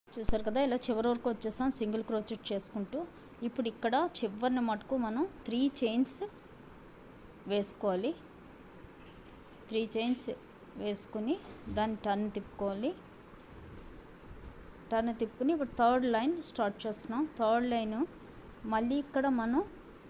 చూసారు కదా ఇలా చివరి వరకు వచ్చేసాం సింగిల్ క్రోచెట్ చేసుకుంటూ ఇప్పుడు ఇక్కడ చివరిని మటుకు మనం త్రీ చైన్స్ వేసుకోవాలి త్రీ చైన్స్ వేసుకుని దాన్ని టర్న్ తిప్పుకోవాలి టర్న్ తిప్పుకుని ఇప్పుడు థర్డ్ లైన్ స్టార్ట్ చేస్తున్నాం థర్డ్ లైన్ మళ్ళీ ఇక్కడ మనం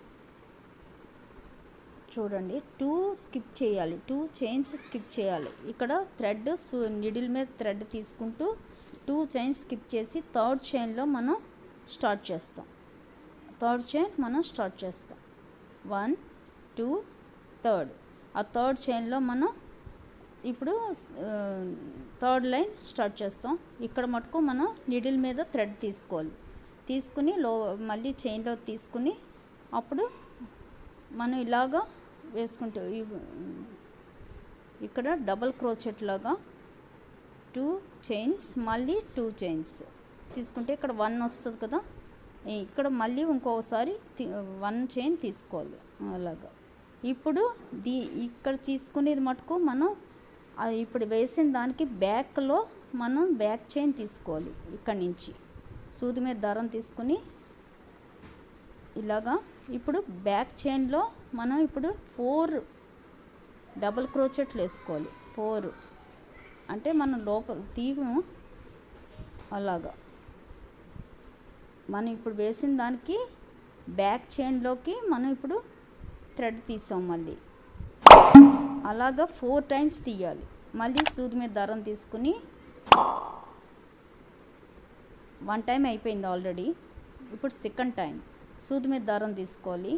చూడండి టూ స్కిప్ చేయాలి టూ చైన్స్ స్కిప్ చేయాలి ఇక్కడ థ్రెడ్ నిడిల్ మీద థ్రెడ్ తీసుకుంటూ టూ చైన్స్ స్కిప్ చేసి థర్డ్ చైన్లో మనం స్టార్ట్ చేస్తాం థర్డ్ చైన్ మనం స్టార్ట్ చేస్తాం వన్ టూ థర్డ్ ఆ థర్డ్ చైన్లో మనం ఇప్పుడు థర్డ్ లైన్ స్టార్ట్ చేస్తాం ఇక్కడ మటుకు మనం నిడిల్ మీద థ్రెడ్ తీసుకోవాలి తీసుకుని లో మళ్ళీ చైన్లో తీసుకుని అప్పుడు మనం ఇలాగా వేసుకుంటూ ఇవ్- ఇక్కడ డబల్ క్రోచెట్ లాగా టూ చైన్స్ మళ్ళీ టూ చైన్స్ తీసుకుంటే ఇక్కడ వన్ వస్తుంది కదా ఈ- ఇక్కడ మళ్ళీ ఇంకోసారి వన్ చైన్ తీసుకోవాలి అలాగా ఇప్పుడు దీ ఇక్కడ తీసుకునేది మటుకు మనం ఆ ఇప్పుడు వేసిన దానికి బ్యాక్లో మనం బ్యాక్ చైన్ తీసుకోవాలి ఇక్కడి నుంచి సూది మీద దారం తీసుకుని ఇలాగా ఇప్పుడు బ్యాక్ చైన్లో మనం ఇప్పుడు ఫోర్ డబుల్ క్రోచెట్లు వేసుకోవాలి ఫోర్ అంటే మనం లోపల తీగము అలాగా మనం ఇప్పుడు వేసిన దానికి బ్యాక్ చైన్లోకి మనం ఇప్పుడు థ్రెడ్ తీసాం మళ్ళీ అలాగా ఫోర్ టైమ్స్ తీయాలి మళ్ళీ సూది మీద దారం తీసుకుని వన్ టైం అయిపోయింది ఆల్రెడీ ఇప్పుడు సెకండ్ టైం సూది మీద దారం తీసుకోవాలి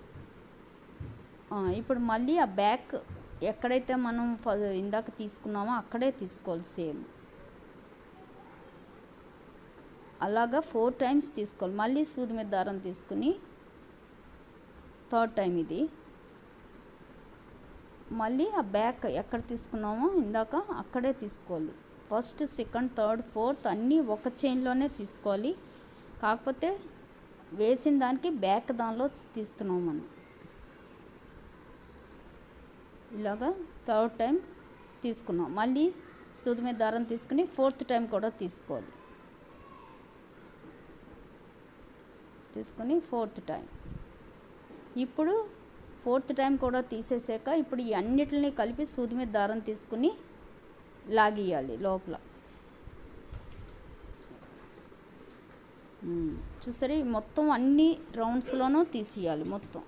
ఆ, ఇప్పుడు మళ్ళీ ఆ బ్యాక్ ఎక్కడైతే మనం ఫ- ఇందాక తీసుకున్నామో అక్కడే తీసుకోవాలి సేమ్ అలాగా ఫోర్ టైమ్స్ తీసుకోవాలి మళ్ళీ సూది మీద దారం తీసుకుని థర్డ్ టైం ఇది మళ్ళీ ఆ బ్యాక్ ఎక్కడ తీసుకున్నామో ఇందాక అక్కడే తీసుకోవాలి ఫస్ట్ సెకండ్ థర్డ్ ఫోర్త్ అన్నీ ఒక చైన్లోనే తీసుకోవాలి కాకపోతే వేసిన దానికి బ్యాక్ దానిలో తీస్తున్నాం మనం ఇలాగా థర్డ్ టైం తీసుకున్నాం మళ్ళీ సూది మీద దారం తీసుకుని ఫోర్త్ టైం కూడా తీసుకోవాలి తీసుకుని ఫోర్త్ టైం ఇప్పుడు ఫోర్త్ టైం కూడా తీసేసాక ఇప్పుడు ఈ అన్నిటిని కలిపి సూది మీద దారం తీసుకుని లాగియాలి లోపల మ్మ్. చూసారా ఈ మొత్తం అన్ని రౌండ్స్లోనూ తీసేయాలి మొత్తం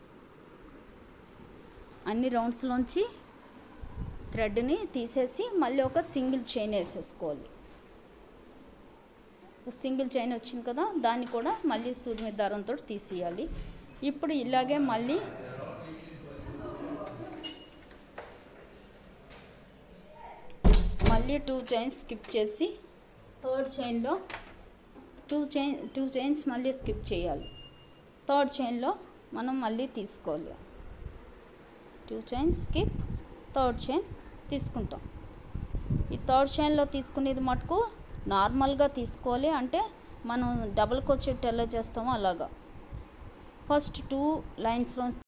అన్ని రౌండ్స్లోంచి థ్రెడ్ని తీసేసి మళ్ళీ ఒక సింగిల్ చైన్ వేసేసుకోవాలి సింగిల్ చైన్ వచ్చింది కదా దాన్ని కూడా మళ్ళీ సూది మీద దారంతో తీసేయాలి ఇప్పుడు ఇలాగే మళ్ళీ మళ్ళీ టూ చైన్స్ స్కిప్ చేసి థర్డ్ చైన్లో టూ చైన్ టూ చైన్స్ మళ్ళీ స్కిప్ చేయాలి థర్డ్ చైన్లో మనం మళ్ళీ తీసుకోవాలి two chains skip third chain తీసుకుంటాం ఈ థర్డ్ చైన్లో తీసుకునేది మటుకు నార్మల్గా తీసుకోవాలి అంటే మనం డబుల్ కోచెట్ ఎలా చేస్తామో అలాగా ఫస్ట్ టూ లైన్స్లో